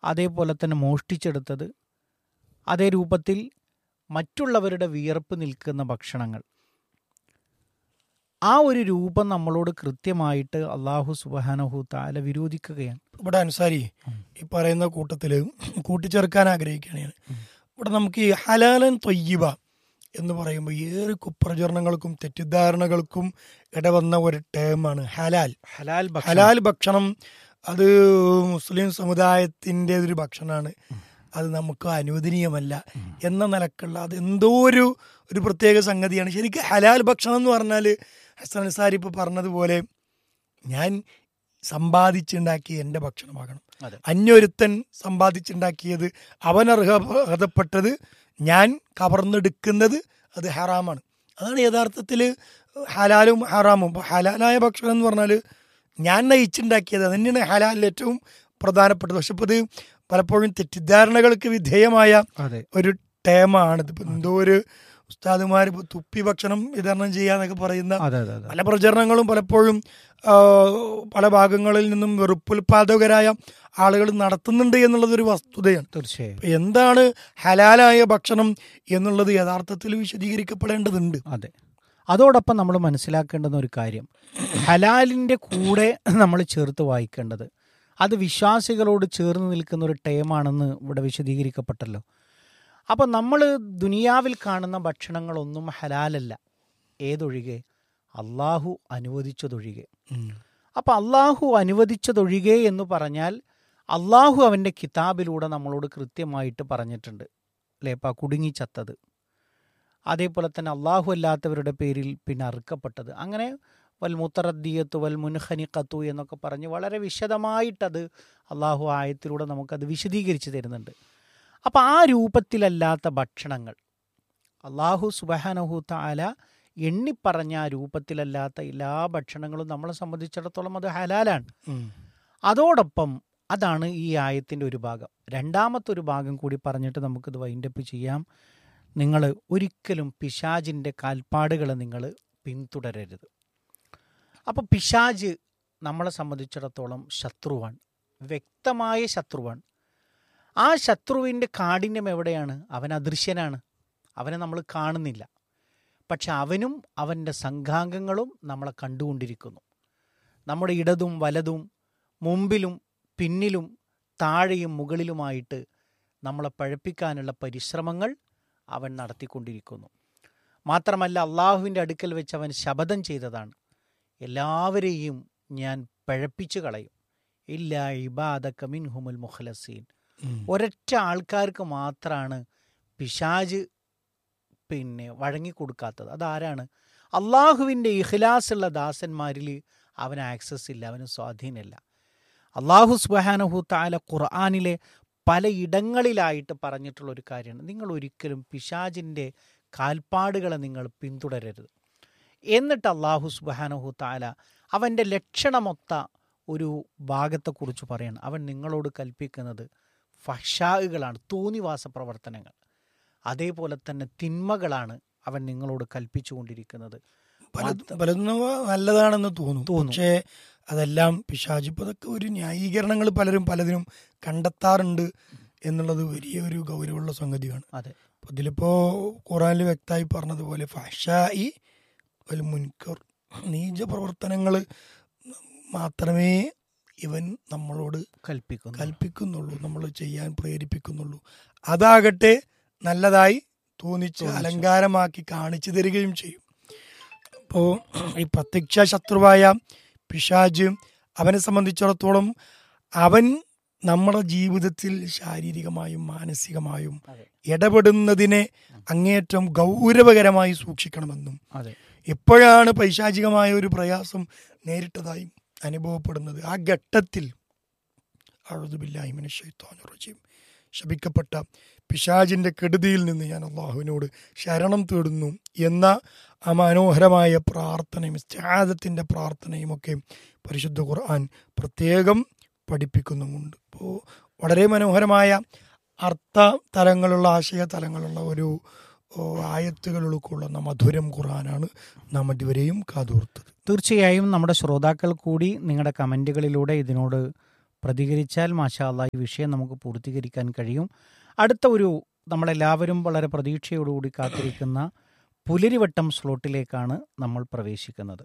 അതേപോലെ തന്നെ മോഷ്ടിച്ചെടുത്തത് അതേ രൂപത്തിൽ മറ്റുള്ളവരുടെ വിയർപ്പ് നിൽക്കുന്ന ഭക്ഷണങ്ങൾ ആ ഒരു രൂപം നമ്മളോട് കൃത്യമായിട്ട് അള്ളാഹു സുബാനഹു താല വിരോധിക്കുകയാണ് ഇവിടെ അൻസാരി ഈ പറയുന്ന കൂട്ടത്തിൽ കൂട്ടിച്ചേർക്കാൻ ആഗ്രഹിക്കുകയാണ് ഞാൻ ഇവിടെ നമുക്ക് ഈ ഹലാലൻ തൊയ്യബ എന്ന് പറയുമ്പോൾ ഏറെ കുപ്രചരണങ്ങൾക്കും തെറ്റിദ്ധാരണകൾക്കും ഇടവന്ന ഒരു ടേമാണ് ഹലാൽ ഹലാൽ ഹലാൽ ഭക്ഷണം അത് മുസ്ലിം സമുദായത്തിൻ്റെ ഒരു ഭക്ഷണമാണ് അത് നമുക്ക് അനുവദനീയമല്ല എന്ന നിലക്കുള്ള അത് എന്തോ ഒരു ഒരു പ്രത്യേക സംഗതിയാണ് ശരിക്കും ഹലാൽ ഭക്ഷണം എന്ന് പറഞ്ഞാൽ ഹസൻ അൻസാരി ഇപ്പോൾ പറഞ്ഞതുപോലെ ഞാൻ സമ്പാദിച്ചുണ്ടാക്കിയ എൻ്റെ ഭക്ഷണമാകണം അതെ. അന്യൊരുത്തൻ സമ്പാദിച്ചുണ്ടാക്കിയത് അവൻ അർഹ അർഹതപ്പെട്ടത് ഞാൻ കവർന്നെടുക്കുന്നത് അത് ഹറാമാണ് അതാണ് യഥാർത്ഥത്തിൽ ഹലാലും ഹറാമും ഇപ്പോൾ ഹലാലായ ഭക്ഷണം എന്ന് പറഞ്ഞാൽ ഞാൻ നയിച്ചുണ്ടാക്കിയത് അത് തന്നെയാണ് ഹലാലിൽ ഏറ്റവും പ്രധാനപ്പെട്ടത് പക്ഷെ ഇപ്പോൾ ഇത് പലപ്പോഴും തെറ്റിദ്ധാരണകൾക്ക് വിധേയമായ അതെ ഒരു ടേമാണ് ഇതിപ്പോൾ എന്തോ ഒരു ഉസ്താദുമാർ ഇപ്പോൾ തുപ്പി ഭക്ഷണം വിതരണം ചെയ്യാന്നൊക്കെ പറയുന്ന അതെ അതെ അതെ പല പ്രചരണങ്ങളും പലപ്പോഴും ആ, പല ഭാഗങ്ങളിൽ നിന്നും വെറുപ്പുൽപാദകരായ ആളുകൾ നടത്തുന്നുണ്ട് എന്നുള്ളത് ഒരു വസ്തുതയാണ് തീർച്ചയായും ഇപ്പൊ എന്താണ് ഹലാലായ ഭക്ഷണം എന്നുള്ളത് യഥാർത്ഥത്തിൽ വിശദീകരിക്കപ്പെടേണ്ടതുണ്ട് അതെ അതോടൊപ്പം നമ്മൾ മനസ്സിലാക്കേണ്ടുന്ന ഒരു കാര്യം ഹലാലിൻ്റെ കൂടെ നമ്മൾ ചേർത്ത് വായിക്കേണ്ടത് അത് വിശ്വാസികളോട് ചേർന്ന് നിൽക്കുന്ന ഒരു ടേമാണെന്ന് ഇവിടെ വിശദീകരിക്കപ്പെട്ടല്ലോ അപ്പം നമ്മൾ ദുനിയാവിൽ കാണുന്ന ഭക്ഷണങ്ങളൊന്നും ഹലാലല്ല ഏതൊഴികെ അള്ളാഹു അനുവദിച്ചതൊഴികെ അപ്പം അള്ളാഹു അനുവദിച്ചതൊഴികെ എന്ന് പറഞ്ഞാൽ അള്ളാഹു അവൻ്റെ കിതാബിലൂടെ നമ്മളോട് കൃത്യമായിട്ട് പറഞ്ഞിട്ടുണ്ട് അല്ലേ ഇപ്പം കുടുങ്ങിച്ചത്തത് അതേപോലെ തന്നെ അള്ളാഹു അല്ലാത്തവരുടെ പേരിൽ പിന്നെ അറുക്കപ്പെട്ടത് അങ്ങനെ വൽ മുത്തറദ്ദിയത്ത് വൽ മുൻഹനിക്കത്തു എന്നൊക്കെ പറഞ്ഞ് വളരെ വിശദമായിട്ടത് അള്ളാഹു ആയത്തിലൂടെ നമുക്കത് വിശദീകരിച്ച് തരുന്നുണ്ട് അപ്പോൾ ആ രൂപത്തിലല്ലാത്ത ഭക്ഷണങ്ങൾ അള്ളാഹു സുബഹാനഹു താല എണ്ണിപ്പറഞ്ഞ ആ രൂപത്തിലല്ലാത്ത എല്ലാ ഭക്ഷണങ്ങളും നമ്മളെ സംബന്ധിച്ചിടത്തോളം അത് ഹലാലാണ് അതോടൊപ്പം അതാണ് ഈ ആയത്തിൻ്റെ ഒരു ഭാഗം രണ്ടാമത്തെ ഒരു ഭാഗം കൂടി പറഞ്ഞിട്ട് നമുക്കിത് വൈൻഡപ്പ് ചെയ്യാം നിങ്ങൾ ഒരിക്കലും പിശാജിൻ്റെ കാൽപ്പാടുകൾ നിങ്ങൾ പിന്തുടരരുത് അപ്പോൾ പിശാജ് നമ്മളെ സംബന്ധിച്ചിടത്തോളം ശത്രുവാണ് വ്യക്തമായ ശത്രുവാണ് ആ ശത്രുവിൻ്റെ കാഠിന്യം എവിടെയാണ് അവൻ അദൃശ്യനാണ് അവനെ നമ്മൾ കാണുന്നില്ല പക്ഷെ അവനും അവൻ്റെ സംഘാംഗങ്ങളും നമ്മളെ കണ്ടുകൊണ്ടിരിക്കുന്നു നമ്മുടെ ഇടതും വലതും മുമ്പിലും പിന്നിലും താഴെയും മുകളിലുമായിട്ട് നമ്മളെ പഴപ്പിക്കാനുള്ള പരിശ്രമങ്ങൾ അവൻ നടത്തിക്കൊണ്ടിരിക്കുന്നു മാത്രമല്ല അള്ളാഹുവിൻ്റെ അടുക്കൽ വെച്ച് അവൻ ശപഥം ചെയ്തതാണ് എല്ലാവരെയും ഞാൻ പഴപ്പിച്ചു കളയും ഇല്ല ഇബാദക്ക മിൻഹുമുൽ മുഖലസീൻ ഒരൊറ്റ ആൾക്കാർക്ക് മാത്രമാണ് പിശാജ് പിന്നെ വഴങ്ങിക്കൊടുക്കാത്തത് അതാരാണ് അള്ളാഹുവിൻ്റെ ഇഖ്ലാസുള്ള ദാസന്മാരിൽ അവന് ആക്സസ് ഇല്ല അവന് സ്വാധീനമില്ല അള്ളാഹു സുബാനഹു താല ഖുർആാനിലെ പല ഇടങ്ങളിലായിട്ട് പറഞ്ഞിട്ടുള്ള ഒരു കാര്യമാണ് നിങ്ങൾ ഒരിക്കലും പിശാജിൻ്റെ കാൽപ്പാടുകളെ നിങ്ങൾ പിന്തുടരരുത് എന്നിട്ട് അള്ളാഹു സുബാനഹു താല അവൻ്റെ ലക്ഷണമൊത്ത ഒരു ഭാഗത്തെക്കുറിച്ച് പറയണം അവൻ നിങ്ങളോട് കൽപ്പിക്കുന്നത് ഫഷാഹുകളാണ് തോന്നിവാസ പ്രവർത്തനങ്ങൾ അതേപോലെ തന്നെ തിന്മകളാണ് അവൻ നിങ്ങളോട് കൽപ്പിച്ചുകൊണ്ടിരിക്കുന്നത് പലതും പലതും നല്ലതാണെന്ന് തോന്നും തോന്നും. പക്ഷേ അതെല്ലാം പിശാച് ഇപ്പൊ അതൊക്കെ ഒരു ന്യായീകരണങ്ങൾ പലരും പലതിനും കണ്ടെത്താറുണ്ട് എന്നുള്ളത് വലിയ ഒരു ഗൗരവമുള്ള സംഗതിയാണ് അതെ അപ്പൊ ഇതിലിപ്പോ ഖുറാനിൽ വ്യക്തമായി പറഞ്ഞതുപോലെ ഫഷായി ഒരു മുൻകർ നീച പ്രവർത്തനങ്ങൾ മാത്രമേ ഇവൻ നമ്മളോട് കൽപ്പിക്കുന്നു കൽപ്പിക്കുന്നുള്ളൂ നമ്മൾ ചെയ്യാൻ പ്രേരിപ്പിക്കുന്നുള്ളൂ അതാകട്ടെ നല്ലതായി തോന്നിച്ച് തോന്നിച്ച്. അലങ്കാരമാക്കി കാണിച്ചു തരികയും ചെയ്യും അപ്പോൾ ഈ പ്രത്യക്ഷ ശത്രുവായ പിശാജ് അവനെ സംബന്ധിച്ചിടത്തോളം അവൻ നമ്മുടെ ജീവിതത്തിൽ ശാരീരികമായും മാനസികമായും അതെ ഇടപെടുന്നതിനെ അങ്ങേയറ്റം ഗൗരവകരമായി സൂക്ഷിക്കണമെന്നും അതെ എപ്പോഴാണ് പൈശാചികമായ ഒരു പ്രയാസം നേരിട്ടതായും അനുഭവപ്പെടുന്നത് ആ ഘട്ടത്തിൽ അഴുതുബില്ലാഹിമിനും ശപിക്കപ്പെട്ട പിശാജിന്റെ കെടുതിയിൽ നിന്ന് ഞാൻ അള്ളാഹുവിനോട് ശരണം തേടുന്നു എന്ന ആ മനോഹരമായ പ്രാർത്ഥനയും സ്റ്റാദത്തിന്റെ പ്രാർത്ഥനയും ഒക്കെ പരിശുദ്ധ ഖുർആൻ പ്രത്യേകം പഠിപ്പിക്കുന്നുമുണ്ട് അപ്പോൾ വളരെ മനോഹരമായ അർത്ഥ തലങ്ങളുള്ള ആശയ തലങ്ങളുള്ള ഒരു ഓ, ആയത്തുകൾ ഉൾക്കൊള്ളുന്ന മധുരം ഖുർആനാണ് നാം ഇതുവരെയും കാതോർത്തത് തീർച്ചയായും നമ്മുടെ ശ്രോതാക്കൾ കൂടി നിങ്ങളുടെ കമൻറ്റുകളിലൂടെ ഇതിനോട് പ്രതികരിച്ചാൽ മാഷാ അല്ലാ ഈ വിഷയം നമുക്ക് പൂർത്തീകരിക്കാൻ കഴിയും അടുത്ത ഒരു നമ്മളെല്ലാവരും വളരെ പ്രതീക്ഷയോടുകൂടി കാത്തിരിക്കുന്ന പുലരിവട്ടം സ്ലോട്ടിലേക്കാണ് നമ്മൾ പ്രവേശിക്കുന്നത്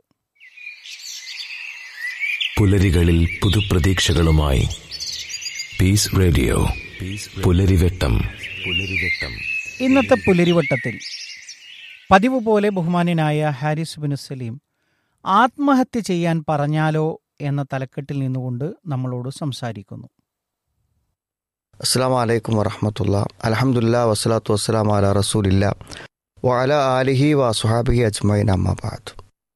പുലരികളിൽ പുതുപ്രതീക്ഷകളുമായി പീസ് റേഡിയോ പുലരിവെട്ടം പുലരിവെട്ടം ഇന്നത്തെ പുലരിവട്ടത്തിൽ പതിവ് പോലെ ബഹുമാന്യനായ ഹാരിസ് ബിൻ സലീം ആത്മഹത്യ ചെയ്യാൻ പറഞ്ഞാലോ എന്ന തലക്കെട്ടിൽ നിന്നുകൊണ്ട് നമ്മളോട് സംസാരിക്കുന്നു അസ്സാം വലൈക്കും വറഹമത്തുള്ള അലഹമുല്ല വസ്സലാത്തു വസ്സലാം അല റസൂലില്ല വഅല ആലിഹി വ സുഹാബിഹി അജ്മൈൻ അമ്മബാദ്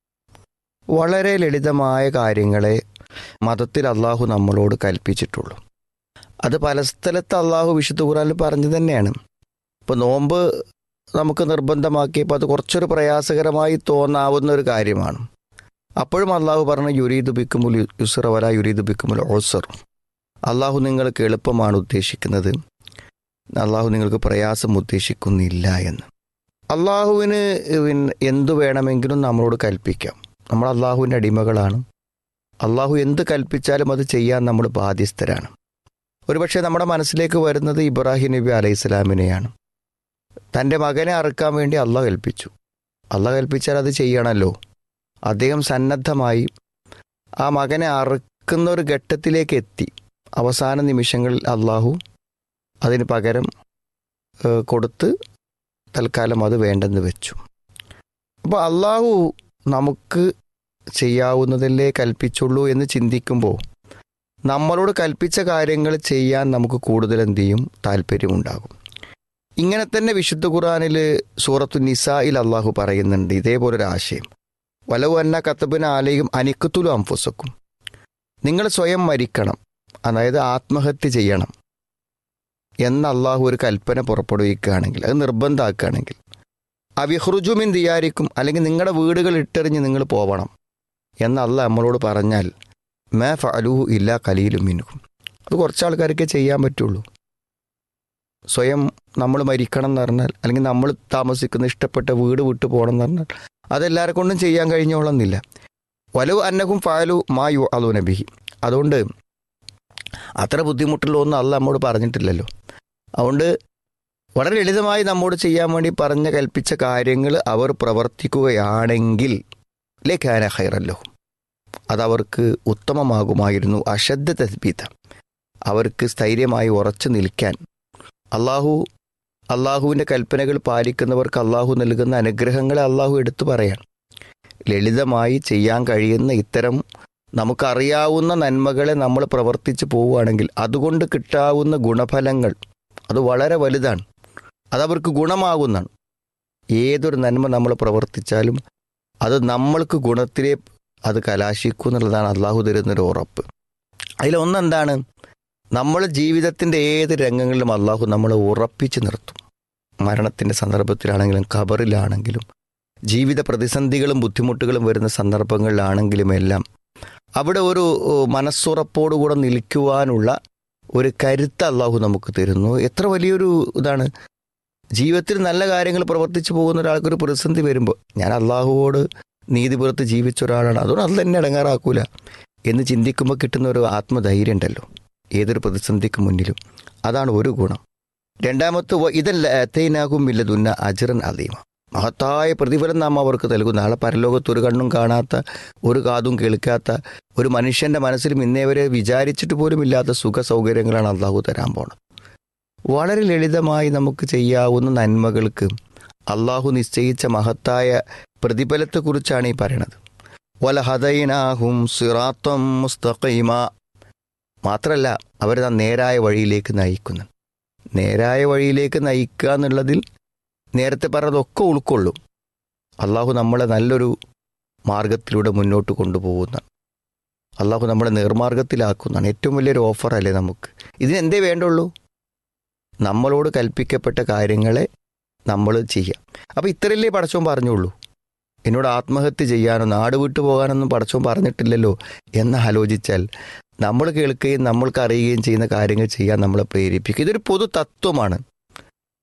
വളരെ ലളിതമായ കാര്യങ്ങളെ മതത്തിൽ അള്ളാഹു നമ്മളോട് കൽപ്പിച്ചിട്ടുള്ളൂ അത് പല സ്ഥലത്ത് അള്ളാഹു വിശുദ്ധ ഖുറാനിൽ പറഞ്ഞു തന്നെയാണ് ഇപ്പോൾ നോമ്പ് നമുക്ക് നിർബന്ധമാക്കിയപ്പോൾ അത് കുറച്ചൊരു പ്രയാസകരമായി തോന്നാവുന്ന ഒരു കാര്യമാണ് അപ്പോഴും അള്ളാഹു പറഞ്ഞു യുരീദ് ബിക്കുമുൽ യുസർ വല യുരീദ് ബിക്കുമുൽ ഓസർ അള്ളാഹു നിങ്ങൾക്ക് എളുപ്പമാണ് ഉദ്ദേശിക്കുന്നത് അള്ളാഹു നിങ്ങൾക്ക് പ്രയാസം ഉദ്ദേശിക്കുന്നില്ല എന്ന് അള്ളാഹുവിന് പിന്നെ എന്തു വേണമെങ്കിലും നമ്മളോട് കൽപ്പിക്കാം നമ്മൾ അള്ളാഹുവിൻ്റെ അടിമകളാണ് അള്ളാഹു എന്ത് കൽപ്പിച്ചാലും അത് ചെയ്യാൻ നമ്മൾ ബാധ്യസ്ഥരാണ് ഒരുപക്ഷെ നമ്മുടെ മനസ്സിലേക്ക് വരുന്നത് ഇബ്രാഹിം നബി അലൈഹി സ്വലാമിനെയാണ് തൻ്റെ മകനെ അറുക്കാൻ വേണ്ടി അള്ളാഹ് കൽപ്പിച്ചു അള്ളാഹ് കൽപ്പിച്ചാൽ അത് ചെയ്യണമല്ലോ അദ്ദേഹം സന്നദ്ധമായി ആ മകനെ അറുക്കുന്ന ഒരു ഘട്ടത്തിലേക്ക് എത്തി അവസാന നിമിഷങ്ങളിൽ അള്ളാഹു അതിന് പകരം ഏഹ്, കൊടുത്ത് തൽക്കാലം അത് വേണ്ടെന്ന് വെച്ചു അപ്പോൾ അള്ളാഹു നമുക്ക് ചെയ്യാവുന്നതല്ലേ കൽപ്പിച്ചുള്ളൂ എന്ന് ചിന്തിക്കുമ്പോൾ നമ്മളോട് കൽപ്പിച്ച കാര്യങ്ങൾ ചെയ്യാൻ നമുക്ക് കൂടുതൽ എന്ത് ചെയ്യും താല്പര്യമുണ്ടാകും ഇങ്ങനെ തന്നെ വിശുദ്ധ ഖുറാനിൽ സൂറത്തു നിസായിൽ അള്ളാഹു പറയുന്നുണ്ട് ഇതേപോലൊരു ആശയം വലവു അന്ന കത്തബിന് ആലയും അനിക്കത്തുലു അംഫുസക്കും നിങ്ങൾ സ്വയം മരിക്കണം അതായത് ആത്മഹത്യ ചെയ്യണം എന്ന് അള്ളാഹു ഒരു കൽപ്പന പുറപ്പെടുവിക്കുകയാണെങ്കിൽ അത് നിർബന്ധമാക്കുകയാണെങ്കിൽ അവിഹ്റുജുമിൻ ദിയാരിക്കും അല്ലെങ്കിൽ നിങ്ങളുടെ വീടുകൾ ഇട്ടെറിഞ്ഞ് നിങ്ങൾ പോവണം എന്ന് അള്ളാഹ് നമ്മളോട് പറഞ്ഞാൽ മേ ഫലൂഹു ഇല്ല കലീലും മിനുക്കും അത് കുറച്ച് ആൾക്കാർക്കേ ചെയ്യാൻ പറ്റുള്ളൂ സ്വയം നമ്മൾ മരിക്കണം എന്ന് പറഞ്ഞാൽ അല്ലെങ്കിൽ നമ്മൾ താമസിക്കുന്ന ഇഷ്ടപ്പെട്ട വീട് വിട്ടു പോകണം എന്ന് പറഞ്ഞാൽ അതെല്ലാവരെ കൊണ്ടും ചെയ്യാൻ കഴിഞ്ഞോളന്നില്ല വലവ് അന്നകും ഫാലു മാ യു അലു നബിഹി അതുകൊണ്ട് അത്ര ബുദ്ധിമുട്ടുള്ള ഒന്നും അല്ല നമ്മോട് പറഞ്ഞിട്ടില്ലല്ലോ അതുകൊണ്ട് വളരെ ലളിതമായി നമ്മോട് ചെയ്യാൻ വേണ്ടി പറഞ്ഞ കൽപ്പിച്ച കാര്യങ്ങൾ അവർ പ്രവർത്തിക്കുകയാണെങ്കിൽ ലേഖാന ഹൈറല്ലോ അതവർക്ക് ഉത്തമമാകുമായിരുന്നു അശദ്ധ തസ്ബീത അവർക്ക് സ്ഥൈര്യമായി ഉറച്ചു നിൽക്കാൻ അള്ളാഹു അള്ളാഹുവിൻ്റെ കൽപ്പനകൾ പാലിക്കുന്നവർക്ക് അള്ളാഹു നൽകുന്ന അനുഗ്രഹങ്ങളെ അള്ളാഹു എടുത്തു പറയാൻ ലളിതമായി ചെയ്യാൻ കഴിയുന്ന ഇത്തരം നമുക്കറിയാവുന്ന നന്മകളെ നമ്മൾ പ്രവർത്തിച്ചു പോവുകയാണെങ്കിൽ അതുകൊണ്ട് കിട്ടാവുന്ന ഗുണഫലങ്ങൾ അത് വളരെ വലുതാണ് അതവർക്ക് ഗുണമാകുന്നതാണ് ഏതൊരു നന്മ നമ്മൾ പ്രവർത്തിച്ചാലും അത് നമ്മൾക്ക് ഗുണത്തിലെ അത് കലാശിക്കും എന്നുള്ളതാണ് അള്ളാഹു തരുന്നൊരു ഉറപ്പ് അതിലൊന്നെന്താണ് നമ്മൾ ജീവിതത്തിൻ്റെ ഏത് രംഗങ്ങളിലും അള്ളാഹു നമ്മളെ ഉറപ്പിച്ച് നിർത്തും മരണത്തിൻ്റെ സന്ദർഭത്തിലാണെങ്കിലും ഖബറിലാണെങ്കിലും ജീവിത പ്രതിസന്ധികളും ബുദ്ധിമുട്ടുകളും വരുന്ന സന്ദർഭങ്ങളിലാണെങ്കിലും എല്ലാം അവിടെ ഒരു ഏഹ്, മനസ്സുറപ്പോടുകൂടെ നിൽക്കുവാനുള്ള ഒരു കരുത്ത് അള്ളാഹു നമുക്ക് തരുന്നു എത്ര വലിയൊരു ഇതാണ് ജീവിതത്തിൽ നല്ല കാര്യങ്ങൾ പ്രവർത്തിച്ചു പോകുന്ന ഒരാൾക്കൊരു പ്രതിസന്ധി വരുമ്പോൾ ഞാൻ അള്ളാഹുവോട് നീതിപുറത്ത് ജീവിച്ച ഒരാളാണ് അതുകൊണ്ട് അത് തന്നെ ഇടങ്ങാറാക്കൂല എന്ന് ചിന്തിക്കുമ്പോൾ കിട്ടുന്ന ഒരു ആത്മധൈര്യം ഉണ്ടല്ലോ ഏതൊരു പ്രതിസന്ധിക്ക് മുന്നിലും അതാണ് ഒരു ഗുണം രണ്ടാമത്തെ വ- ഇതല്ല തേനാകും ഇല്ലതുന്ന അജറൻ അലീമ മഹത്തായ പ്രതിഫലം നാം അവർക്ക് നൽകും നാളെ പരലോകത്ത് ഒരു കണ്ണും കാണാത്ത ഒരു കാതും കേൾക്കാത്ത ഒരു മനുഷ്യന്റെ മനസ്സിലും ഇന്നേ വരെ വിചാരിച്ചിട്ട് പോലും ഇല്ലാത്ത സുഖ സൗകര്യങ്ങളാണ് അള്ളാഹു തരാൻ പോണത് വളരെ ലളിതമായി നമുക്ക് ചെയ്യാവുന്ന നന്മകൾക്ക് അള്ളാഹു നിശ്ചയിച്ച മഹത്തായ പ്രതിഫലത്തെക്കുറിച്ചാണ് ഈ പറയണത് വലഹദൈനാഹും സിറാത്തം മുസ്തഖീമ മാത്രല്ല അവരെ നേരായ വഴിയിലേക്ക് നയിക്കുന്നു നേരായ വഴിയിലേക്ക് നയിക്കുക എന്നുള്ളതിൽ നേരത്തെ പറഞ്ഞതൊക്കെ ഉൾക്കൊള്ളും അള്ളാഹു നമ്മളെ നല്ലൊരു മാർഗത്തിലൂടെ മുന്നോട്ട് കൊണ്ടുപോകുന്ന അള്ളാഹു നമ്മളെ നേർമാർഗത്തിലാക്കുന്നതാണ് ഏറ്റവും വലിയൊരു ഓഫറല്ലേ നമുക്ക് ഇതിനെന്തേ വേണ്ടുള്ളൂ നമ്മളോട് കൽപ്പിക്കപ്പെട്ട കാര്യങ്ങളെ നമ്മൾ ചെയ്യാം അപ്പോൾ ഇത്രയല്ലേ പടച്ചോൻ പറഞ്ഞുള്ളൂ എന്നോട് ആത്മഹത്യ ചെയ്യാനോ നാട് വിട്ടു പോകാനൊന്നും പടച്ചോൻ പറഞ്ഞിട്ടില്ലല്ലോ എന്ന് ആലോചിച്ചാൽ നമ്മൾ കേൾക്കുകയും നമ്മൾക്ക് അറിയുകയും ചെയ്യുന്ന കാര്യങ്ങൾ ചെയ്യാൻ നമ്മളെ പ്രേരിപ്പിക്കും ഇതൊരു പൊതു തത്വമാണ്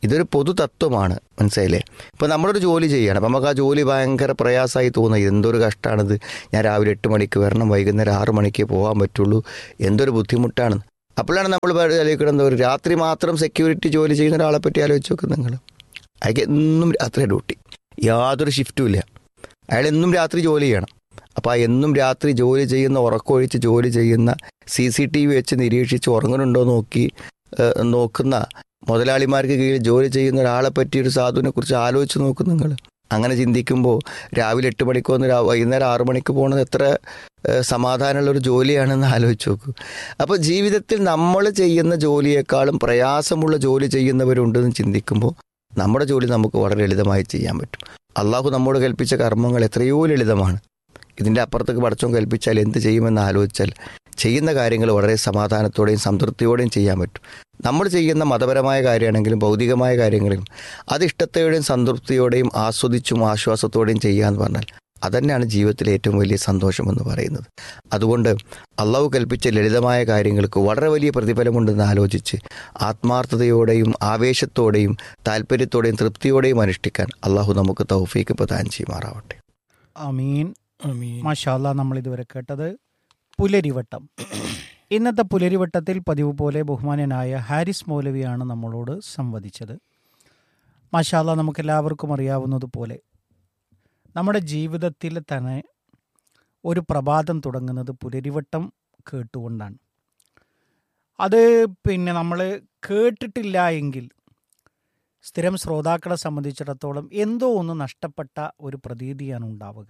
ഇതൊരു പൊതു തത്വമാണ് മനസ്സിലായില്ലേ ഇപ്പോൾ നമ്മളൊരു ജോലി ചെയ്യണം അപ്പം നമുക്ക് ആ ജോലി ഭയങ്കര പ്രയാസമായി തോന്നുക എന്തൊരു കഷ്ടമാണിത് ഞാൻ രാവിലെ എട്ട് മണിക്ക് വരണം വൈകുന്നേരം ആറ് മണിക്ക് പോകാൻ പറ്റുള്ളൂ എന്തൊരു ബുദ്ധിമുട്ടാണ് അപ്പോഴാണ് നമ്മൾ ആലോചിക്കുന്നത് ഒരു രാത്രി മാത്രം സെക്യൂരിറ്റി ജോലി ചെയ്യുന്ന ഒരാളെ പറ്റി ആലോചിച്ച് നോക്കും നിങ്ങൾ അയാൾക്ക് എന്നും രാത്രി ഡ്യൂട്ടി യാതൊരു ഷിഫ്റ്റും ഇല്ല അയാൾ എന്നും രാത്രി ജോലി ചെയ്യണം അപ്പോൾ ആ എന്നും രാത്രി ജോലി ചെയ്യുന്ന ഉറക്കമൊഴിച്ച് ജോലി ചെയ്യുന്ന സി സി ടി വി വെച്ച് നിരീക്ഷിച്ച് ഉറങ്ങുന്നുണ്ടോ നോക്കി ഏഹ്, നോക്കുന്ന മുതലാളിമാർക്ക് കീഴിൽ ജോലി ചെയ്യുന്ന ഒരാളെ പറ്റി ഒരു സാധുവിനെ കുറിച്ച് ആലോചിച്ച് നോക്കും നിങ്ങൾ അങ്ങനെ ചിന്തിക്കുമ്പോൾ രാവിലെ എട്ട് മണിക്ക് വന്ന് രാ- വൈകുന്നേരം ആറു മണിക്ക് പോകുന്നത് എത്ര ഏഹ്, സമാധാനമുള്ള ഒരു ജോലിയാണെന്ന് ആലോചിച്ച് നോക്കൂ അപ്പോൾ ജീവിതത്തിൽ നമ്മൾ ചെയ്യുന്ന ജോലിയേക്കാളും പ്രയാസമുള്ള ജോലി ചെയ്യുന്നവരുണ്ടെന്ന് ചിന്തിക്കുമ്പോൾ നമ്മുടെ ജോലി നമുക്ക് വളരെ ലളിതമായി ചെയ്യാൻ പറ്റും അള്ളാഹു നമ്മോട് കൽപ്പിച്ച കർമ്മങ്ങൾ എത്രയോ ലളിതമാണ് ഇതിൻ്റെ അപ്പുറത്തേക്ക് പടച്ചോൻ കൽപ്പിച്ചാൽ എന്ത് ചെയ്യുമെന്ന് ആലോചിച്ചാൽ ചെയ്യുന്ന കാര്യങ്ങൾ വളരെ സമാധാനത്തോടെയും സംതൃപ്തിയോടെയും ചെയ്യാൻ പറ്റും നമ്മൾ ചെയ്യുന്ന മതപരമായ കാര്യമാണെങ്കിലും ഭൗതികമായ കാര്യങ്ങളിലും അത് ഇഷ്ടത്തോടെയും സംതൃപ്തിയോടെയും ആസ്വദിച്ചും ആശ്വാസത്തോടെയും ചെയ്യുക എന്ന് പറഞ്ഞാൽ അതന്നെയാണ് ജീവിതത്തിലെ ഏറ്റവും വലിയ സന്തോഷമെന്ന് പറയുന്നത് അതുകൊണ്ട് അള്ളാഹു കൽപ്പിച്ച ലളിതമായ കാര്യങ്ങൾക്ക് വളരെ വലിയ പ്രതിഫലമുണ്ടെന്ന് ആലോചിച്ച് ആത്മാർത്ഥതയോടെയും ആവേശത്തോടെയും താല്പര്യത്തോടെയും തൃപ്തിയോടെയും അനുഷ്ഠിക്കാൻ അള്ളാഹു നമുക്ക് തൗഫീക്ക് പ്രദാനം ചെയ്യുമാറാവട്ടെ അമീൻ ആമീൻ. മാഷാല്ല നമ്മൾ ഇതുവരെ കേട്ടത് പുലരിവട്ടം ഇന്നത്തെ പുലരിവട്ടത്തിൽ പതിവ് പോലെ ബഹുമാനനായ ഹാരിസ് മൗലവിയാണ് നമ്മളോട് സംവദിച്ചത് മാഷാല്ല നമുക്കെല്ലാവർക്കും അറിയാവുന്നതുപോലെ നമ്മുടെ ജീവിതത്തിൽ തന്നെ ഒരു പ്രഭാതം തുടങ്ങുന്നത് പുലരിവട്ടം കേട്ടുകൊണ്ടാണ് അത് പിന്നെ നമ്മൾ കേട്ടിട്ടില്ല എങ്കിൽ സ്ഥിരം ശ്രോതാക്കളെ സംബന്ധിച്ചിടത്തോളം എന്തോ ഒന്ന് നഷ്ടപ്പെട്ട ഒരു പ്രതീതിയാണ് ഉണ്ടാവുക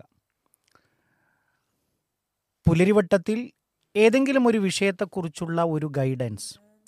പുലരിവട്ടത്തിൽ ഏതെങ്കിലും ഒരു വിഷയത്തെക്കുറിച്ചുള്ള ഒരു ഗൈഡൻസ്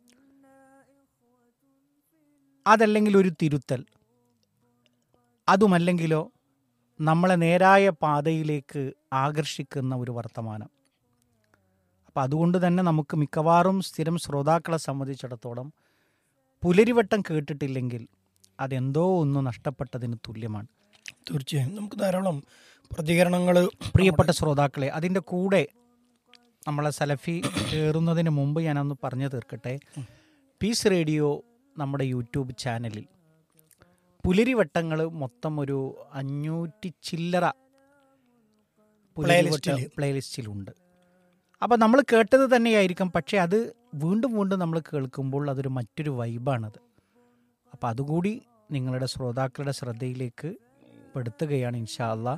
അതല്ലെങ്കിൽ ഒരു തിരുത്തൽ അതുമല്ലെങ്കിലോ നമ്മളെ നേരായ പാതയിലേക്ക് ആകർഷിക്കുന്ന ഒരു വർത്തമാനം അപ്പം അതുകൊണ്ട് തന്നെ നമുക്ക് മിക്കവാറും സ്ഥിരം ശ്രോതാക്കളെ സംബന്ധിച്ചിടത്തോളം പുലരിവട്ടം കേട്ടിട്ടില്ലെങ്കിൽ അതെന്തോ ഒന്ന് നഷ്ടപ്പെട്ടതിന് തുല്യമാണ് തീർച്ചയായും നമുക്ക് ധാരാളം പ്രതികരണങ്ങൾ പ്രിയപ്പെട്ട ശ്രോതാക്കളെ അതിൻ്റെ കൂടെ നമ്മളെ സലഫി കയറുന്നതിന് മുമ്പ് ഞാനൊന്ന് പറഞ്ഞു തീർക്കട്ടെ പീസ് റേഡിയോ നമ്മുടെ യൂട്യൂബ് ചാനലിൽ പുലരിവട്ടങ്ങൾ മൊത്തം ഒരു അഞ്ഞൂറ്റി ചില്ലറ പ്ലേലിസ്റ്റില്. പ്ലേലിസ്റ്റിലുണ്ട് അപ്പം നമ്മൾ കേട്ടത് തന്നെയായിരിക്കും പക്ഷേ അത് വീണ്ടും വീണ്ടും നമ്മൾ കേൾക്കുമ്പോൾ അതൊരു മറ്റൊരു വൈബാണത് അപ്പം അതുകൂടി നിങ്ങളുടെ ശ്രോതാക്കളുടെ ശ്രദ്ധയിലേക്ക് പെടുത്തുകയാണ് ഇൻഷാ അള്ളാ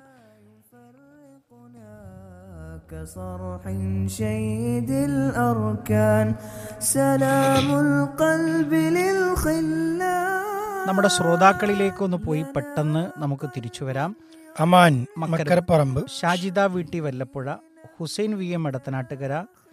كصرح شيد الأركان سلام القلب للخلان നമ്മുടെ ശ്രോതാക്കളിലേക്കൊന്ന് പോയി പെട്ടെന്ന് നമുക്ക് തിരിച്ചു വരാം അമാൻ മക്കര. മക്കരപ്പറമ്പ് ഷാജിദ വീട്ടി വല്ലപ്പുഴ ഹുസൈൻ വി എം എടത്തനാട്ടുകര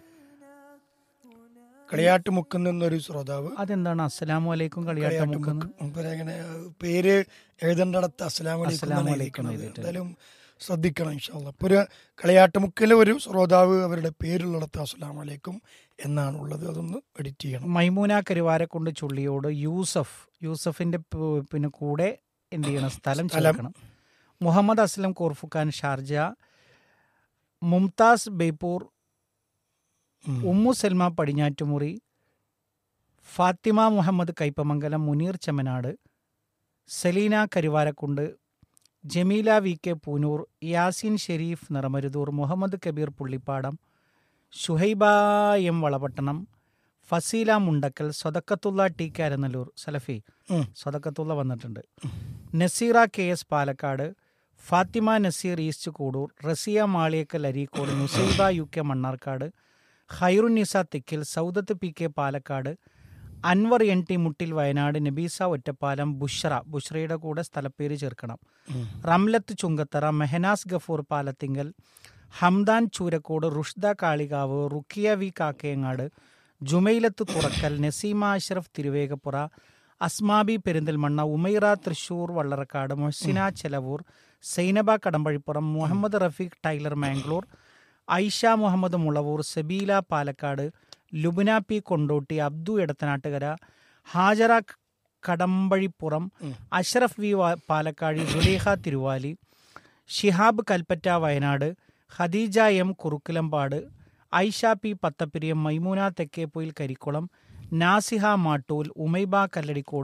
കളിയാട്ടുമുക്കുന്ന എന്നൊരു ശ്രോതാവ് അതെന്താണ് അസ്സലാമു അലൈക്കും കളിയാട്ടമുക്കെന്ന് മൂപ്പര് അങ്ങനെ പേര് എഴുതേണ്ടടത്ത് അസ്സലാമു അലൈക്കും അസ്സലാമു എന്നാണ് അലൈക്കും എഴുതിയിരിക്കുന്നത്. എഴുതിയിട്ട്. എന്തായാലും ശ്രദ്ധിക്കണം ഇൻഷാല്ല അപ്പൊ ഒരു കളിയാട്ടുമുക്കിലെ ഒരു ശ്രോതാവ് അവരുടെ പേരുള്ളിടത്ത് അസ്സലാമു അലൈക്കും എന്നാണ് ഉള്ളത് അതൊന്ന് എഡിറ്റ് ചെയ്യണം മൈമൂന കരുവാരക്കൊണ്ട് ചുള്ളിയോട് യൂസഫ് യൂസഫിന്റെ പ് പിന്നെ കൂടെ എന്ത് ചെയ്യണം സ്ഥലം സ്ഥലം. ചേർക്കണം മുഹമ്മദ് അസ്ലം കോർഫുഖാൻ ഷാർജ മുംതാസ് ബേപ്പൂർ ഉം. Ummu Salma Padinjattumuri Fathima Muhammad Kaipamangalam Muneer Chemmanad Saleena Karuvarakundu Jameela V K Poonoor Yasin Sharif Niramaruthur Muhammad Kabeer Pullippadam Shuhaiba M Valapattanam Faseela Mundakkal Swathakkathulla T Karanallur Salafi ഉം. സ്വതക്കത്തുള്ള വന്നിട്ടുണ്ട് Naseera K S Palakkad Fathima Naseer East Kudur Raziya Maliyakkal Areekode Nusaiba U K Mannarkkad Khairunnisa Thekkil Saudath P K Palakkad Anwar N T Muttil Wayanad Nabeesa Ottapalam Bushra ബുഷ്രയുടെ കൂടെ സ്ഥലപ്പേര് ചേർക്കണം Ramlath Chungathara Mehnas Gafoor Palathingal Hamdan Choorakode Rushda Kalikavu Ruqiya V Kakkayangad Jumailath Thurakkal Naseema Ashraf Thiruvegappura Asmabi Perinthalmanna Umaira Thrissur Vallarakkad Mohsina Chelavoor Zainaba Kadambazhipuram Muhammad Rafeeq tailor Mangalore Aisha Muhammad Mulavoor Sabeela Palakkad Lubina P Kondotty Abdu Edathanattukara Hajara Kadambazhipuram Ashraf V വാ- പാലക്കാഴി സുലേഖ തിരുവാലി ഷിഹാബ് കൽപ്പറ്റ വയനാട് ഖദീജ എം കുറുക്കിലമ്പാട് ഐഷ പി പത്തപ്പിരിയം മൈമൂന തെക്കേപ്പൊയിൽ കരിക്കുളം നാസിഹ മാട്ടൂൽ ഉമൈബ കല്ലടിക്കോട്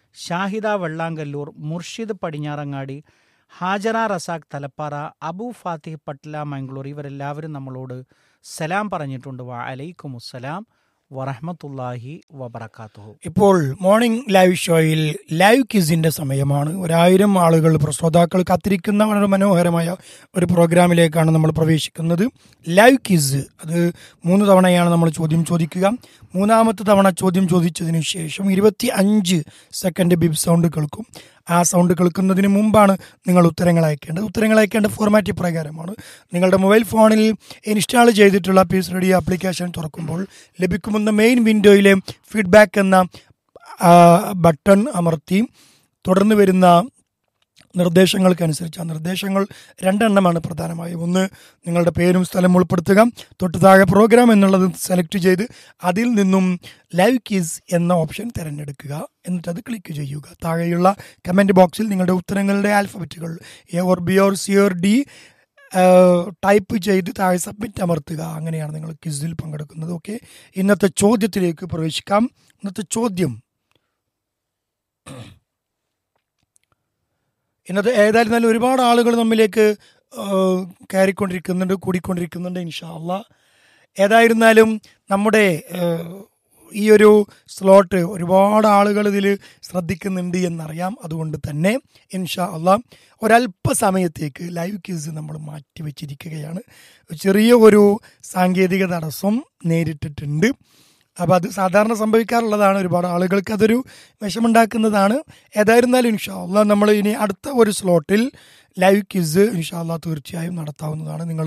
ഷാഹിദ വെള്ളാങ്കല്ലൂർ മുർഷിദ് പടിഞ്ഞാറങ്ങാടി ഹാജറ റസാഖ് തലപ്പാറ അബു ഫാത്തിഹ് പട്ല മംഗ്ലൂർ ഇവരെല്ലാവരും നമ്മളോട് സലാം പറഞ്ഞിട്ടുണ്ട് വാ അലൈക്കും അസ്സലാം വറഹമത്തല്ലാഹി വബർക്കാത്തുഹു ഇപ്പോൾ മോർണിംഗ് ലൈവ് ഷോയിൽ ലൈവ് ക്വിസിന്റെ സമയമാണ് ഒരായിരം ആളുകൾ ശ്രോതാക്കൾ കാത്തിരിക്കുന്ന വളരെ മനോഹരമായ ഒരു പ്രോഗ്രാമിലേക്കാണ് നമ്മൾ പ്രവേശിക്കുന്നത് ലൈവ് ക്വിസ് അത് മൂന്ന് തവണയാണ് നമ്മൾ ചോദ്യം ചോദിക്കുക മൂന്നാമത്തെ തവണ ചോദ്യം ചോദിച്ചതിന് ശേഷം ഇരുപത്തി അഞ്ച് സെക്കൻഡ് ബിബ് സൗണ്ട് കേൾക്കും ആ സൗണ്ട് കേൾക്കുന്നതിന് മുമ്പാണ് നിങ്ങൾ ഉത്തരങ്ങൾ അയക്കേണ്ടത് ഉത്തരങ്ങൾ അയക്കേണ്ട ഫോർമാറ്റ് പ്രകാരമാണ് നിങ്ങളുടെ മൊബൈൽ ഫോണിൽ ഇൻസ്റ്റാൾ ചെയ്തിട്ടുള്ള പീസ് റേഡിയോ ആപ്ലിക്കേഷൻ തുറക്കുമ്പോൾ ലഭിക്കുമെന്ന മെയിൻ വിൻഡോയിലെ ഫീഡ്ബാക്ക് എന്ന ആ, ബട്ടൺ അമർത്തി തുടർന്ന് വരുന്ന നിർദ്ദേശങ്ങൾക്കനുസരിച്ച് ആ നിർദ്ദേശങ്ങൾ രണ്ടെണ്ണമാണ് പ്രധാനമായും ഒന്ന് നിങ്ങളുടെ പേരും സ്ഥലം ഉൾപ്പെടുത്തുക തൊട്ട് താഴെ പ്രോഗ്രാം എന്നുള്ളത് സെലക്ട് ചെയ്ത് അതിൽ നിന്നും ലൈവ് കീസ് എന്ന ഓപ്ഷൻ തിരഞ്ഞെടുക്കുക എന്നിട്ട് അത് ക്ലിക്ക് ചെയ്യുക താഴെയുള്ള കമൻറ്റ് ബോക്സിൽ നിങ്ങളുടെ ഉത്തരങ്ങളുടെ ആൽഫബറ്റുകൾ A or B or C or D type ചെയ്ത് താഴെ സബ്മിറ്റ് അമർത്തുക അങ്ങനെയാണ് നിങ്ങൾ ക്വിസിൽ പങ്കെടുക്കുന്നത് ഓക്കെ ഇന്നത്തെ ചോദ്യത്തിലേക്ക് പ്രവേശിക്കാം ഇന്നത്തെ ചോദ്യം ഇന്നത്തെ ഏതായിരുന്നാലും ഒരുപാട് ആളുകൾ നമ്മിലേക്ക് ആ, കയറിക്കൊണ്ടിരിക്കുന്നുണ്ട് കൂടിക്കൊണ്ടിരിക്കുന്നുണ്ട് ഇൻഷാല്ല ഏതായിരുന്നാലും നമ്മുടെ ആ, ഈ ഒരു സ്ലോട്ട് ഒരുപാട് ആളുകൾ ഇതിൽ ശ്രദ്ധിക്കുന്നുണ്ട് എന്നറിയാം അതുകൊണ്ട് തന്നെ ഇൻഷാ അള്ളാ ഒരല്പസമയത്തേക്ക് ലൈവ് ക്യൂസ് നമ്മൾ മാറ്റി വെച്ചിരിക്കുകയാണ് ചെറിയ ഒരു സാങ്കേതിക തടസ്സം നേരിട്ടിട്ടുണ്ട് അപ്പോൾ അത് സാധാരണ സംഭവിക്കാറുള്ളതാണ് ഒരുപാട് ആളുകൾക്ക് അതൊരു വിഷമുണ്ടാക്കുന്നതാണ് ഏതായിരുന്നാലും ഇൻഷാല്ല നമ്മൾ ഇനി അടുത്ത ഒരു സ്ലോട്ടിൽ ലൈവ് ക്വിസ് ഇൻഷാല്ല തീർച്ചയായും നടത്താവുന്നതാണ് നിങ്ങൾ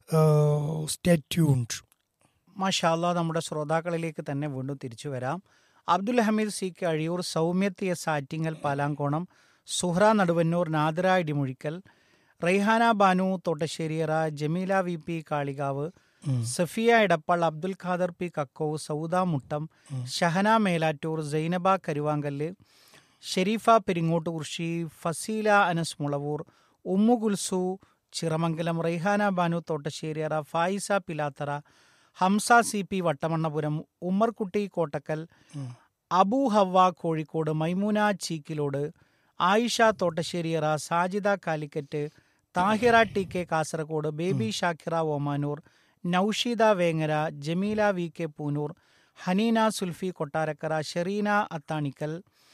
സ്റ്റേ ട്യൂൺഡ് മാഷാല്ല നമ്മുടെ ശ്രോതാക്കളിലേക്ക് തന്നെ വീണ്ടും തിരിച്ചു വരാം Abdul Hameed C K Azhiyur Saumyath S Attingal Palankonam Suhra Naduvannur Nadira Idimuzhikkal Raihana Banu Thottasseriyara Jameela V P Kalikavu Safiya Edappal Abdul Khader P Kakkove Sauda Muttam Shahana Melattur Zainaba Karuvankallu Shareefa Peringottukurissi Faseela Anas Mulavoor Ummu Kulsu Chiramangalam Raihana Banu Thottasseriyara Fayiza Pilathara Hamza C P Vattamannapuram Ummerkutty Kottakkal Abu Hawwa Kozhikode Maimoona Cheekilode Ayisha Thottasseriyara Sajida Calicut Tahira T K Kasaragod baby Shakira Omanoor Noushida Vengara Jameela V K Poonoor Haneena Sulfi Kottarakkara Shereena Athanikkal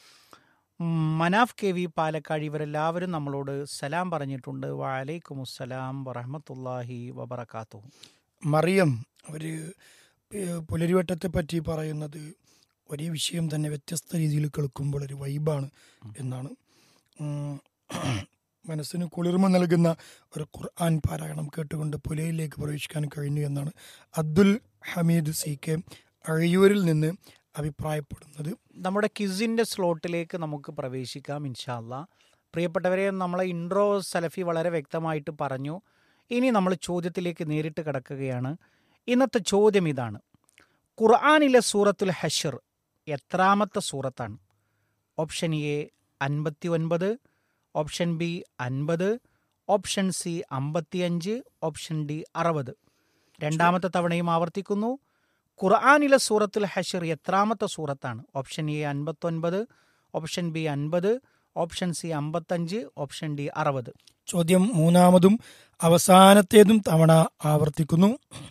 ഉം, മനാഫ് കെ വി പാലക്കാട് ഇവരെല്ലാവരും നമ്മളോട് സലാം പറഞ്ഞിട്ടുണ്ട് വലൈക്കും അസ്സലാം വറഹമത്തല്ലാഹി വബർക്കാത്തു മറിയം അവർ പുലരിവട്ടത്തെ പറ്റി പറയുന്നത് ഒരേ വിഷയം തന്നെ വ്യത്യസ്ത രീതിയിൽ കേൾക്കുമ്പോൾ ഒരു വൈബാണ് എന്നാണ് ഉം, മനസ്സിന് കുളിർമ നൽകുന്ന ഒരു ഖുർആൻ പാരായണം കേട്ടുകൊണ്ട് പുലയിലേക്ക് പ്രവേശിക്കാൻ കഴിഞ്ഞു എന്നാണ് അബ്ദുൽ ഹമീദ് സി കെ അഴിയൂരിൽ നിന്ന് അഭിപ്രായപ്പെടുന്നത് നമ്മുടെ ക്വിസിൻ്റെ സ്ലോട്ടിലേക്ക് നമുക്ക് പ്രവേശിക്കാം ഇൻഷാല്ല പ്രിയപ്പെട്ടവരെ നമ്മളെ ഇൻട്രോ സലഫി വളരെ വ്യക്തമായിട്ട് പറഞ്ഞു ഇനി നമ്മൾ ചോദ്യത്തിലേക്ക് നേരിട്ട് കിടക്കുകയാണ് ഇന്നത്തെ ചോദ്യം ഇതാണ് ഖുർആാനിലെ സൂറത്തുൽ ഹഷർ എത്രാമത്തെ സൂറത്താണ് ഓപ്ഷൻ എ അൻപത്തി ഒൻപത് ഓപ്ഷൻ ബി അൻപത് ഓപ്ഷൻ സി അമ്പത്തിയഞ്ച് ഓപ്ഷൻ ഡി അറുപത് രണ്ടാമത്തെ തവണയും ആവർത്തിക്കുന്നു ഖുർആാനിലെ സൂറത്തുൽ ഹഷർ എത്രാമത്തെ സൂറത്താണ് ഓപ്ഷൻ എ അൻപത്തൊൻപത് ഓപ്ഷൻ ബി അൻപത് ഓപ്ഷൻ സി അമ്പത്തഞ്ച് ഓപ്ഷൻ ഡി അറുപത് ചോദ്യം മൂന്നാമതും അവസാനത്തേതും തവണ ആവർത്തിക്കുന്നു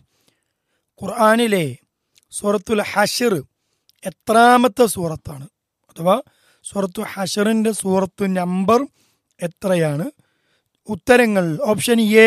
ഖുർആാനിലെ സൂറത്തുൽ ഹഷർ എത്രാമത്തെ സൂറത്താണ് അഥവാ സൂറത്തു ഹഷറിൻ്റെ സൂറത്ത് നമ്പർ എത്രയാണ് ഉത്തരങ്ങൾ ഓപ്ഷൻ എ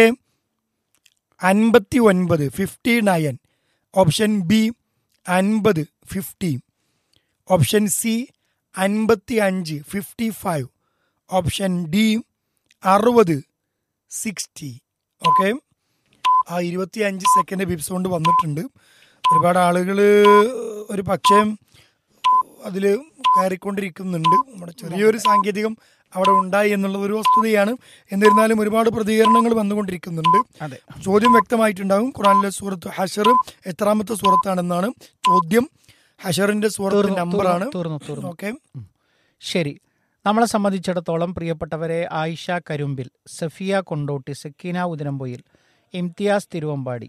അൻപത്തി ഒൻപത് ഫിഫ്റ്റി നയൻ ഓപ്ഷൻ ബി അൻപത് ഫിഫ്റ്റി ഓപ്ഷൻ സി അൻപത്തി അഞ്ച് ഫിഫ്റ്റി ഫൈവ് ഓപ്ഷൻ ഡി അറുപത് സിക്സ്റ്റി ഓക്കെ ആ ഇരുപത്തി അഞ്ച് സെക്കൻഡ് ബിപ്സ് കൊണ്ട് വന്നിട്ടുണ്ട് ഒരുപാട് ആളുകൾ ഒരു പക്ഷേ അതിൽ കയറിക്കൊണ്ടിരിക്കുന്നുണ്ട് നമ്മുടെ ചെറിയൊരു സാങ്കേതികം അവിടെ ഉണ്ടായി എന്നുള്ളത് ഒരു വസ്തുതയാണ് എന്നിരുന്നാലും ഒരുപാട് പ്രതികരണങ്ങൾ വന്നുകൊണ്ടിരിക്കുന്നുണ്ട് അതെ ചോദ്യം വ്യക്തമായിട്ടുണ്ടാകും ഖുറാനിലെ സൂറത്ത് ഹഷർ എത്രാമത്തെ സൂറത്താണെന്നാണ് ചോദ്യം ഹഷറിന്റെ സൂറത്ത് തീർന്നു, നമ്പറാണ് തീർന്നു, തീർന്നു. ഓക്കെ ശരി നമ്മളെ സംബന്ധിച്ചിടത്തോളം പ്രിയപ്പെട്ടവരെ ആയിഷ കരുമ്പിൽ സഫിയ കൊണ്ടോട്ടി സക്കീന ഉദിനമ്പൊയിൽ ഇംതിയാസ് തിരുവമ്പാടി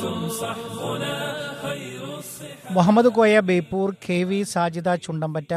മുഹമ്മദ് കോയ ബേപ്പൂർ കെ വി സാജിദ ചുണ്ടമ്പറ്റ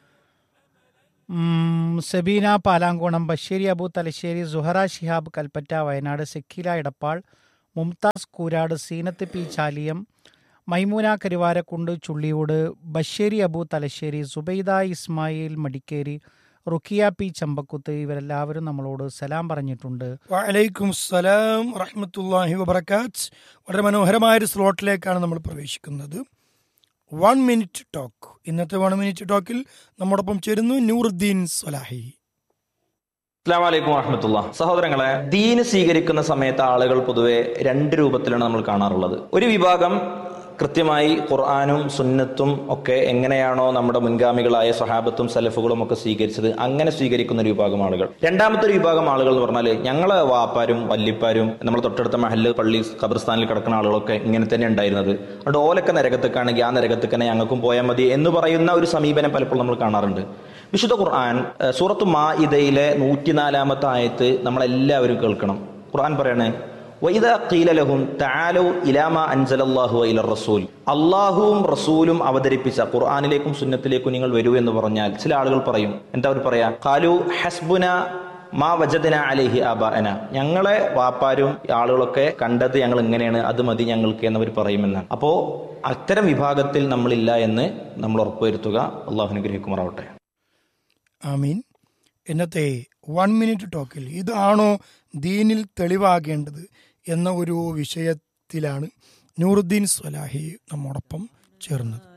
ഉം, സബീന പാലാങ്കോണം ബഷീരി അബു തലശ്ശേരി സുഹറ ഷിഹാബ് കൽപ്പറ്റ വയനാട് സെക്കീല ഇടപ്പാൾ മുംതാസ് കൂരാട് സീനത്ത് പി ചാലിയം മൈമൂന കരുവാരക്കുണ്ട് ചുള്ളിയോട് ബഷീരി അബു തലശ്ശേരി സുബൈദ ഇസ്മായിൽ മടിക്കേരി റുക്കിയ പി ചമ്പക്കുത്ത് ഇവരെല്ലാവരും നമ്മളോട് സലാം പറഞ്ഞിട്ടുണ്ട് വലൈക്കും സലാം റഹ്മത്തുല്ലാഹി വബർക്കാത്ത് വളരെ മനോഹരമായ ഒരു സ്ലോട്ടിലേക്കാണ് നമ്മൾ പ്രവേശിക്കുന്നത് വൺ മിനിറ്റ് ടോക്ക് ഇന്നത്തെ വൺ മിനിറ്റ് ടോക്കിൽ നമ്മോടൊപ്പം ചേരുന്നു നൂറുദ്ദീൻ സ്വലാഹി അസ്സാം വലൈക്കും വറഹമത്തുള്ള സഹോദരങ്ങളെ ദീന് സ്വീകരിക്കുന്ന സമയത്ത് ആളുകൾ പൊതുവെ രണ്ട് രൂപത്തിലാണ് നമ്മൾ കാണാറുള്ളത് ഒരു വിഭാഗം കൃത്യമായി ഖുർആാനും സുന്നത്തും ഒക്കെ എങ്ങനെയാണോ നമ്മുടെ മുൻഗാമികളായ സ്വഹാബത്തും സലഫുകളും ഒക്കെ സ്വീകരിച്ചത് അങ്ങനെ സ്വീകരിക്കുന്ന ഒരു വിഭാഗം ആളുകൾ രണ്ടാമത്തെ ഒരു വിഭാഗം ആളുകൾ എന്ന് പറഞ്ഞാൽ ഞങ്ങളെ വാപ്പാരും വല്ലിപ്പാരും നമ്മൾ തൊട്ടടുത്ത മഹല്ല് പള്ളി ഖബർസ്ഥാനിൽ കിടക്കുന്ന ആളുകളൊക്കെ ഇങ്ങനെ തന്നെ ഉണ്ടായിരുന്നത് അതുകൊണ്ട് ഓലൊക്കെ നരകത്തേക്കാണെങ്കിൽ ആ നരകത്തേക്ക് തന്നെ ഞങ്ങൾക്കും പോയാൽ മതി എന്ന് പറയുന്ന ഒരു സമീപനം പലപ്പോഴും നമ്മൾ കാണാറുണ്ട് വിശുദ്ധ ഖുർആൻ ഏഹ്, സൂറത്ത് മാ ഇതയിലെ നൂറ്റിനാലാമത്തെ ആയത്ത് നമ്മളെല്ലാവരും കേൾക്കണം ഖുർആൻ പറയണേ വൈദ ഖീലലഹും തആലു ഇലാമ അൻസലല്ലാഹു ഇല റസൂൽ അള്ളാഹുവും റസൂലും അവതരിപ്പിച്ച ഖുർആനിലേക്കും സുന്നത്തിലേക്കും നിങ്ങൾ വരൂ എന്ന് പറഞ്ഞാൽ ചില ആളുകൾ പറയും എന്താ അവർ പറയാ ഖാലു ഹസ്ബുന മാ വജദന അലൈഹി ആബാന ഞങ്ങളെ വാപ്പാരും ആളുകളൊക്കെ കണ്ടത് ഞങ്ങൾ ഇങ്ങനെയാണ് അത് മതി ഞങ്ങൾക്ക് എന്നവർ പറയുമെന്നാണ് അപ്പോ അത്തരം വിഭാഗത്തിൽ നമ്മളില്ല എന്ന് നമ്മൾ ഉറപ്പുവരുത്തുക അള്ളാഹു അനുഗ്രഹിക്കുമാറാവട്ടെ ആമീൻ ഇന്നത്തെ വൺ മിനിറ്റ് ടോക്കിൽ ഇതാണോ ദീനിൽ തെളിവാകേണ്ടത് എന്ന ഒരു വിഷയത്തിലാണ് നൂറുദ്ദീൻ സ്വലാഹി നമ്മോടൊപ്പം ചേർന്നത്